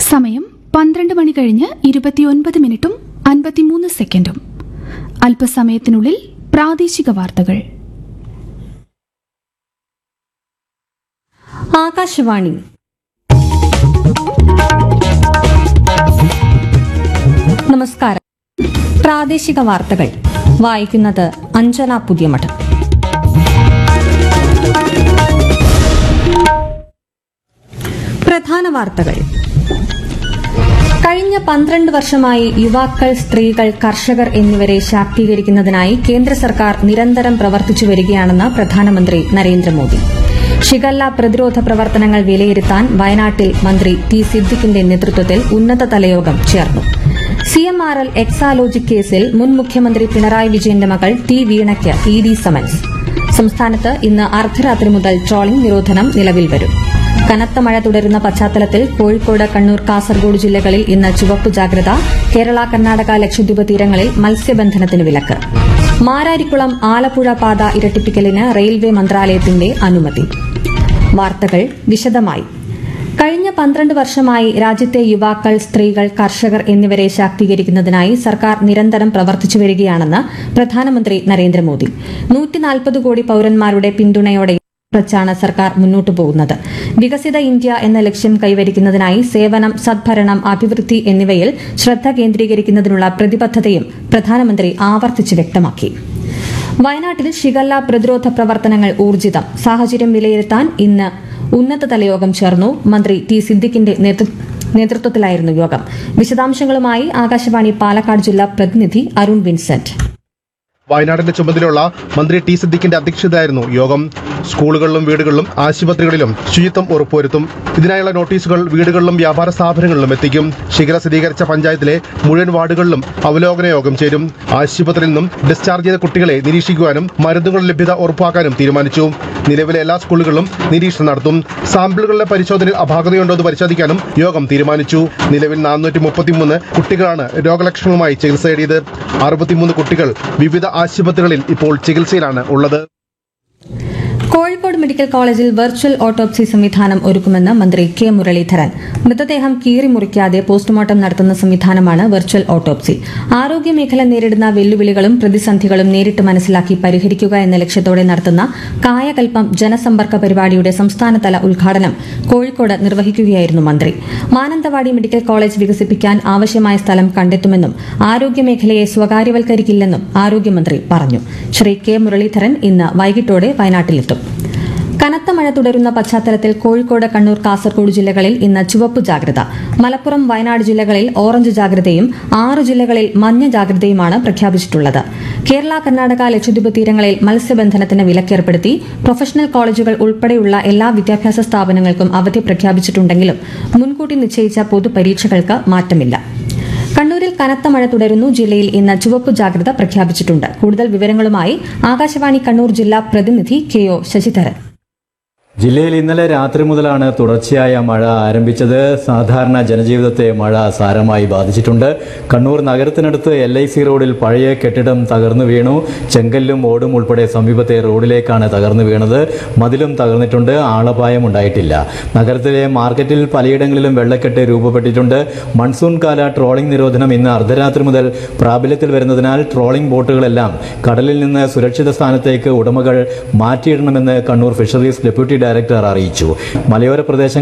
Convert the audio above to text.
സമയം പന്ത്രണ്ട് മണി കഴിഞ്ഞ് ഇരുപത്തിയൊൻപത് മിനിറ്റും അൻപത്തിമൂന്ന് സെക്കൻഡും അല്പസമയത്തിനുള്ളിൽ പ്രാദേശിക വാർത്തകൾ ആകാശവാണി നമസ്കാരം പ്രാദേശിക വാർത്തകൾ വായിക്കുന്നത് അഞ്ജന പുതിയമഠം പ്രധാന വാർത്തകൾ കഴിഞ്ഞ പന്ത്രണ്ട് വർഷമായി യുവാക്കൾ സ്ത്രീകൾ കർഷകർ എന്നിവരെ ശാക്തീകരിക്കുന്നതിനായി കേന്ദ്ര സർക്കാർ നിരന്തരം പ്രവർത്തിച്ചു വരികയാണെന്ന് പ്രധാനമന്ത്രി നരേന്ദ്രമോദി ഷിഗല്ല പ്രതിരോധ പ്രവർത്തനങ്ങൾ വിലയിരുത്താൻ വയനാട്ടിൽ മന്ത്രി ടി സിദ്ദിഖിന്റെ നേതൃത്വത്തിൽ ഉന്നതതല യോഗം ചേർന്നു സിഎംആർഎൽ എക്സാലോജിക് കേസിൽ മുൻ മുഖ്യമന്ത്രി പിണറായി വിജയന്റെ മകൾ ടി വീണയ്ക്ക് ഇ ഡി സമൻസ് സംസ്ഥാനത്ത് ഇന്ന് അർദ്ധരാത്രി മുതൽ ട്രോളിംഗ് നിരോധനം നിലവിൽ വരും കനത്ത മഴ തുടരുന്ന പശ്ചാത്തലത്തിൽ കോഴിക്കോട് കണ്ണൂർ കാസർഗോഡ് ജില്ലകളിൽ ഇന്ന് ചുവപ്പ് ജാഗ്രത കേരള കർണാടക ലക്ഷദ്വീപ് തീരങ്ങളിൽ മത്സ്യബന്ധനത്തിന് വിലക്ക് മാരാരിക്കുളം ആലപ്പുഴ പാത ഇരട്ടിപ്പിക്കലിന് റെയിൽവേ മന്ത്രാലയത്തിന്റെ അനുമതി വാർത്തകൾ വിശദമായി കഴിഞ്ഞ പന്ത്രണ്ട് വർഷമായി രാജ്യത്തെ യുവാക്കൾ സ്ത്രീകൾ കർഷകർ എന്നിവരെ ശാക്തീകരിക്കുന്നതിനായി സർക്കാർ നിരന്തരം പ്രവർത്തിച്ചു വരികയാണെന്ന് പ്രധാനമന്ത്രി നരേന്ദ്രമോദി നൂറ്റിനാൽപ്പത് കോടി പൌരന്മാരുടെ പിന്തുണയോടെ വച്ചാണ് സർക്കാർ മുന്നോട്ടു പോകുന്നത് വികസിത ഇന്ത്യ എന്ന ലക്ഷ്യം കൈവരിക്കുന്നതിനായി സേവനം സദ്ഭരണം അഭിവൃദ്ധി എന്നിവയിൽ ശ്രദ്ധ കേന്ദ്രീകരിക്കുന്നതിനുള്ള പ്രതിബദ്ധതയും പ്രധാനമന്ത്രി ആവർത്തിച്ച് വ്യക്തമാക്കി വയനാട്ടിൽ ഷിഗല്ല പ്രതിരോധ പ്രവർത്തനങ്ങൾ ഊർജിതം സാഹചര്യം വിലയിരുത്താൻ ഇന്ന് ഉന്നതതല യോഗം ചേർന്നു മന്ത്രി ടി സിദ്ദിഖിന്റെ നേതൃ- നേതൃത്വത്തിലായിരുന്നു യോഗം വിശദാംശങ്ങളുമായി ആകാശവാണി പാലക്കാട് ജില്ലാ പ്രതിനിധി അരുൺ വിൻസെന്റ് വയനാടിന്റെ ചുമതലയുള്ള മന്ത്രി ടി സിദ്ദിഖിന്റെ അധ്യക്ഷതയായിരുന്നു യോഗം സ്കൂളുകളിലും വീടുകളിലും ആശുപത്രികളിലും ശുചിത്വം ഉറപ്പുവരുത്തും ഇതിനായുള്ള നോട്ടീസുകൾ വീടുകളിലും വ്യാപാര സ്ഥാപനങ്ങളിലും എത്തിക്കും ശിഖര സ്ഥിരീകരിച്ച പഞ്ചായത്തിലെ മുഴുവൻ വാർഡുകളിലും അവലോകന യോഗം ചേരും ആശുപത്രിയിൽ നിന്നും ഡിസ്ചാർജ് ചെയ്ത കുട്ടികളെ നിരീക്ഷിക്കുവാനും മരുന്നുകളുടെ ലഭ്യത ഉറപ്പാക്കാനും തീരുമാനിച്ചു നിലവിലെ എല്ലാ സ്കൂളുകളിലും നിരീക്ഷണം നടത്തും സാമ്പിളുകളുടെ പരിശോധനയിൽ അപാകതയുണ്ടോ എന്ന് പരിശോധിക്കാനും യോഗം തീരുമാനിച്ചു നിലവിൽ നാനൂറ്റി മുപ്പത്തിമൂന്ന് കുട്ടികളാണ് രോഗലക്ഷണങ്ങളുമായി ചികിത്സ തേടിയത് അറുപത്തിമൂന്ന് കുട്ടികൾ വിവിധ ആശുപത്രികളിൽ ഇപ്പോൾ ചികിത്സയിലാണ് ഉള്ളത് കോഴിക്കോട് മെഡിക്കൽ കോളേജിൽ വെർച്വൽ ഓട്ടോപ്സി സംവിധാനം ഒരുക്കുമെന്ന് മന്ത്രി കെ മുരളീധരൻ മൃതദേഹം കീറി മുറിക്കാതെ പോസ്റ്റ്മോർട്ടം നടത്തുന്ന സംവിധാനമാണ് വെർച്വൽ ഓട്ടോപ്സി ആരോഗ്യമേഖല നേരിടുന്ന വെല്ലുവിളികളും പ്രതിസന്ധികളും നേരിട്ട് മനസ്സിലാക്കി പരിഹരിക്കുക എന്ന ലക്ഷ്യത്തോടെ നടത്തുന്ന കായകൽപ്പം ജനസമ്പർക്ക പരിപാടിയുടെ സംസ്ഥാനതല ഉദ്ഘാടനം കോഴിക്കോട് നിർവഹിക്കുകയായിരുന്നു മന്ത്രി മാനന്തവാടി മെഡിക്കൽ കോളേജ് വികസിപ്പിക്കാൻ ആവശ്യമായ സ്ഥലം കണ്ടെത്തുമെന്നും ആരോഗ്യമേഖലയെ സ്വകാര്യവൽക്കരിക്കില്ലെന്നും ആരോഗ്യമന്ത്രി പറഞ്ഞു ശ്രീ കെ മുരളീധരൻ ഇന്ന് വൈകിട്ടോടെ വയനാട്ടിലെത്തും കനത്ത മഴ തുടരുന്ന പശ്ചാത്തലത്തിൽ കോഴിക്കോട് കണ്ണൂർ കാസർഗോഡ് ജില്ലകളിൽ ഇന്ന് ചുവപ്പ് ജാഗ്രത മലപ്പുറം വയനാട് ജില്ലകളിൽ ഓറഞ്ച് ജാഗ്രതയും ആറ് ജില്ലകളിൽ മഞ്ഞ ജാഗ്രതയുമാണ് പ്രഖ്യാപിച്ചിട്ടുള്ളത് കേരള കർണാടക ലക്ഷദ്വീപ് തീരങ്ങളിൽ മത്സ്യബന്ധനത്തിന് വിലക്കേർപ്പെടുത്തി പ്രൊഫഷണൽ കോളേജുകൾ ഉൾപ്പെടെയുള്ള എല്ലാ വിദ്യാഭ്യാസ സ്ഥാപനങ്ങൾക്കും അവധി പ്രഖ്യാപിച്ചിട്ടുണ്ടെങ്കിലും മുൻകൂട്ടി നിശ്ചയിച്ച പൊതുപരീക്ഷകൾക്ക് മാറ്റമില്ല കണ്ണൂരിൽ കനത്ത മഴ തുടരുന്നു ജില്ലയിൽ ഇന്ന് ചുവപ്പ് ജാഗ്രത പ്രഖ്യാപിച്ചിട്ടുണ്ട് കൂടുതൽ വിവരങ്ങളുമായി ആകാശവാണി കണ്ണൂർ ജില്ലാ പ്രതിനിധി കെ ഒ ശശിധരൻ ജില്ലയിൽ ഇന്നലെ രാത്രി മുതലാണ് തുടർച്ചയായ മഴ ആരംഭിച്ചത് സാധാരണ ജനജീവിതത്തെ മഴ സാരമായി ബാധിച്ചിട്ടുണ്ട് കണ്ണൂർ നഗരത്തിനടുത്ത് എൽ ഐ സി റോഡിൽ പഴയ കെട്ടിടം തകർന്നു വീണു ചെങ്കല്ലും ഓടും ഉൾപ്പെടെ സമീപത്തെ റോഡിലേക്കാണ് തകർന്നു വീണത് മതിലും തകർന്നിട്ടുണ്ട് ആളപായം ഉണ്ടായിട്ടില്ല നഗരത്തിലെ മാർക്കറ്റിൽ പലയിടങ്ങളിലും വെള്ളക്കെട്ട് രൂപപ്പെട്ടിട്ടുണ്ട് മൺസൂൺ കാല ട്രോളിംഗ് നിരോധനം ഇന്ന് അർദ്ധരാത്രി മുതൽ പ്രാബല്യത്തിൽ വരുന്നതിനാൽ ട്രോളിംഗ് ബോട്ടുകളെല്ലാം കടലിൽ നിന്ന് സുരക്ഷിത സ്ഥാനത്തേക്ക് ഉടമകൾ മാറ്റിയിടണമെന്ന് കണ്ണൂർ ഫിഷറീസ് ഡെപ്യൂട്ടി ഡയറക്ടർ അറിയിച്ചു മലയോര പ്രദേശങ്ങൾ